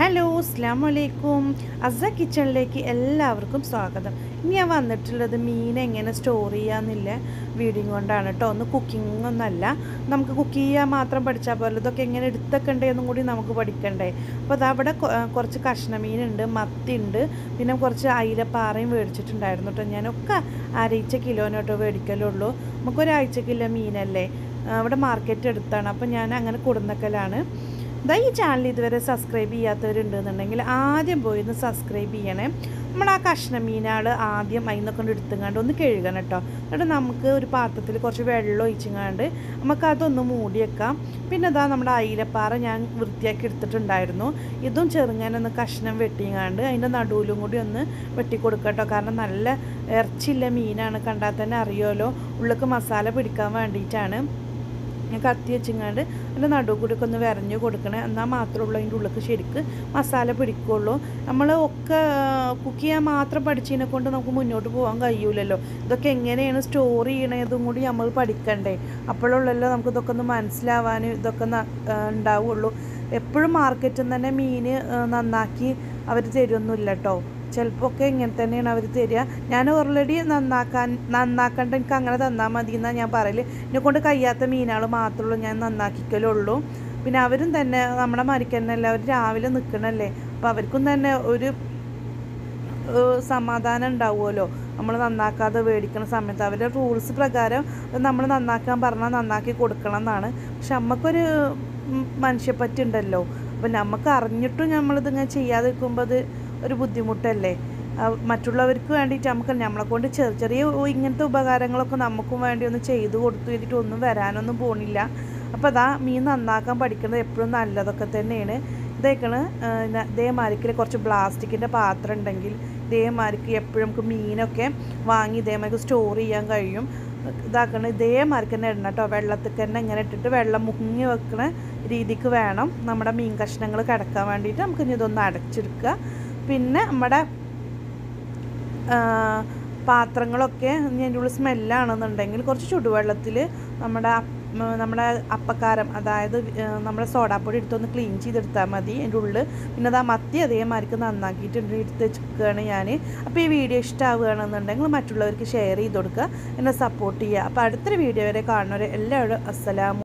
hello അസ്ലാം വലൈക്കും അസ കിച്ചണിലേക്ക് എല്ലാവർക്കും സ്വാഗതം ഇനി ഞാൻ വന്നിട്ടുള്ളത് മീൻ എങ്ങനെ സ്റ്റോർ ചെയ്യാന്നില്ല വീഡിയോ കൊണ്ടാണ് കേട്ടോ ഒന്ന് കുക്കിംഗ് ഒന്നല്ല നമുക്ക് കുക്ക് ചെയ്യാൻ മാത്രം പഠിച്ചാൽ പോലെ ഇതൊക്കെ എങ്ങനെ എടുത്തൊക്കെ എന്നും കൂടി നമുക്ക് പഠിക്കണ്ടേ അപ്പോൾ അതാ അവിടെ കൊ- ആ, കുറച്ച് കഷ്ണമീനുണ്ട് മത്തിയുണ്ട് പിന്നെ കുറച്ച് അയിലപ്പാറയും മേടിച്ചിട്ടുണ്ടായിരുന്നു കേട്ടോ ഞാനൊക്കെ അരയിച്ച കിലോനോട്ടോ മേടിക്കലുള്ളൂ നമുക്കൊരാഴ്ചക്കില്ല മീനല്ലേ ആ, അവിടെ മാർക്കറ്റ് എടുത്താണ് അപ്പോൾ ഞാൻ അങ്ങനെ കൊടുന്നക്കലാണ് ഇതാ ഈ ചാനൽ ഇതുവരെ സബ്സ്ക്രൈബ് ചെയ്യാത്തവരുണ്ടെന്നുണ്ടെങ്കിൽ ആദ്യം പോയി ഒന്ന് സബ്സ്ക്രൈബ് ചെയ്യണേ നമ്മൾ ആ കഷ്ണ മീനാൾ ആദ്യം അതിൽ നിന്നൊക്കെ കൊണ്ട് എടുത്തുങ്ങാണ്ട് ഒന്ന് കഴുകണം കേട്ടോ എന്നിട്ട് നമുക്ക് ഒരു പാത്രത്തിൽ കുറച്ച് വെള്ളം ഒഴിച്ചുങ്ങാണ്ട് നമുക്ക് അതൊന്ന് മൂടി വെക്കാം പിന്നെ ഇതാ നമ്മുടെ അയിലപ്പാറ ഞാൻ വൃത്തിയാക്കി എടുത്തിട്ടുണ്ടായിരുന്നു ഇതും ചെറുങ്ങനൊന്ന് കഷ്ണം വെട്ടിങ്ങാണ്ട് അതിൻ്റെ നടുവിലും കൂടി ഒന്ന് വെട്ടി കൊടുക്കട്ടോ കാരണം നല്ല ഇറച്ചില്ല മീനാണ് കണ്ടാൽ തന്നെ അറിയുമല്ലോ ഉള്ളിലേക്ക് മസാല പിടിക്കാൻ വേണ്ടിയിട്ടാണ് ഞാൻ കത്തി വെച്ചിങ്ങാണ്ട് അതിൻ്റെ നടുവ് കൂടി ഒക്കെ ഒന്ന് വരഞ്ഞ് കൊടുക്കണേ എന്നാൽ മാത്രമേ ഉള്ളൂ അതിൻ്റെ ഉള്ളിലേക്ക് ശരിക്ക് മസാല പിടിക്കുള്ളൂ നമ്മൾ ഒക്കെ കുക്ക് ചെയ്യാൻ മാത്രം പഠിച്ചതിനെ കൊണ്ട് നമുക്ക് മുന്നോട്ട് പോകാൻ കഴിയൂലല്ലോ ഇതൊക്കെ എങ്ങനെയാണ് സ്റ്റോർ ചെയ്യണതും കൂടി നമ്മൾ പഠിക്കണ്ടേ അപ്പോഴുള്ളല്ലോ നമുക്ക് ഇതൊക്കെ ഒന്ന് മനസ്സിലാവാനും ഇതൊക്കെ ന- ആ, ഉണ്ടാവുള്ളൂ എപ്പോഴും മാർക്കറ്റിൽ നിന്ന് തന്നെ മീൻ നന്നാക്കി അവർ തരുമൊന്നുമില്ല കേട്ടോ ചിലപ്പോൾ ഒക്കെ ഇങ്ങനെ തന്നെയാണ് അവർ തരിക ഞാൻ ഓൾറെഡി നന്നാക്കാൻ നന്നാക്കണ്ട എനിക്ക് അങ്ങനെ തന്നാൽ മതി എന്നാണ് ഞാൻ പറയൽ എന്നെ കൊണ്ട് കഴിയാത്ത മീനുകൾ മാത്രമേ ഞാൻ നന്നാക്കിക്കലുള്ളൂ പിന്നെ അവരും തന്നെ നമ്മുടെ മരിക്കന്നല്ല അവർ രാവിലെ നിൽക്കണല്ലേ അപ്പോൾ അവർക്കും തന്നെ ഒരു ഏഹ് സമാധാനം ഉണ്ടാവുമല്ലോ നമ്മൾ നന്നാക്കാതെ മേടിക്കുന്ന സമയത്ത് അവരുടെ റൂൾസ് പ്രകാരം നമ്മൾ നന്നാക്കാൻ പറഞ്ഞാൽ നന്നാക്കി കൊടുക്കണം എന്നാണ് പക്ഷെ നമുക്കൊരു ഉം, മനുഷ്യപ്പറ്റി ഉണ്ടല്ലോ അപ്പം നമുക്ക് അറിഞ്ഞിട്ടും നമ്മളിതിങ്ങനെ ചെയ്യാതിരിക്കുമ്പോൾ അത് ഒരു ബുദ്ധിമുട്ടല്ലേ ആ, മറ്റുള്ളവർക്ക് വേണ്ടിയിട്ട് നമുക്ക് നമ്മളെ കൊണ്ട് ചെറിയ ചെറിയ ഉ- ഇങ്ങനത്തെ ഉപകാരങ്ങളൊക്കെ നമുക്കും വേണ്ടി ഒന്ന് ചെയ്തു കൊടുത്തു കഴിഞ്ഞിട്ട് ഒന്നും വരാനൊന്നും പോണില്ല അപ്പോൾ അതാ മീൻ നന്നാക്കാൻ പഠിക്കുന്നത് എപ്പോഴും നല്ലതൊക്കെ തന്നെയാണ് ഇതേക്കണ് ഇതേമാതിരിക്ക് കുറച്ച് പ്ലാസ്റ്റിക്കിൻ്റെ പാത്രം ഉണ്ടെങ്കിൽ ഇതേമാതിരിക്ക് എപ്പോഴും നമുക്ക് മീനൊക്കെ വാങ്ങി ഇതേമാതിരി സ്റ്റോർ ചെയ്യാൻ കഴിയും ഇതാക്കണം ഇതേമാതിരിക്ക് തന്നെ ഇടണം കേട്ടോ വെള്ളത്തിൽ തന്നെ ഇങ്ങനെ ഇട്ടിട്ട് വെള്ളം മുങ്ങി വെക്കണ രീതിക്ക് വേണം നമ്മുടെ മീൻ കഷ്ണങ്ങൾ കിടക്കാൻ വേണ്ടിയിട്ട് നമുക്ക് ഇനി ഇതൊന്ന് അടച്ചെടുക്കുക പിന്നെ നമ്മുടെ ആ, പാത്രങ്ങളൊക്കെ ഇനി അതിൻ്റെ ഉള്ളിൽ സ്മെല്ലാണെന്നുണ്ടെങ്കിൽ കുറച്ച് ചുടുവെള്ളത്തിൽ നമ്മുടെ അപ്പ- ഉം, നമ്മുടെ അപ്പക്കാരം അതായത് ആ, നമ്മുടെ സോഡാപ്പൊടി എടുത്തൊന്ന് ക്ലീൻ ചെയ്തെടുത്താൽ മതി അതിൻ്റെ ഉള്ളിൽ പിന്നെ അത് ആ മത്തി അതേമാതിരിക്ക് നന്നാക്കിയിട്ടുണ്ട് എടുത്ത് വെച്ചിരിക്കുകയാണ് ഞാൻ അപ്പോൾ ഈ വീഡിയോ ഇഷ്ടമാവുകയാണെന്നുണ്ടെങ്കിൽ മറ്റുള്ളവർക്ക് ഷെയർ ചെയ്ത് കൊടുക്കുക എന്നെ സപ്പോർട്ട് ചെയ്യുക അപ്പോൾ അടുത്തൊരു വീഡിയോ വരെ കാണുന്നവരെ എല്ലാവരും അസ്സലാമു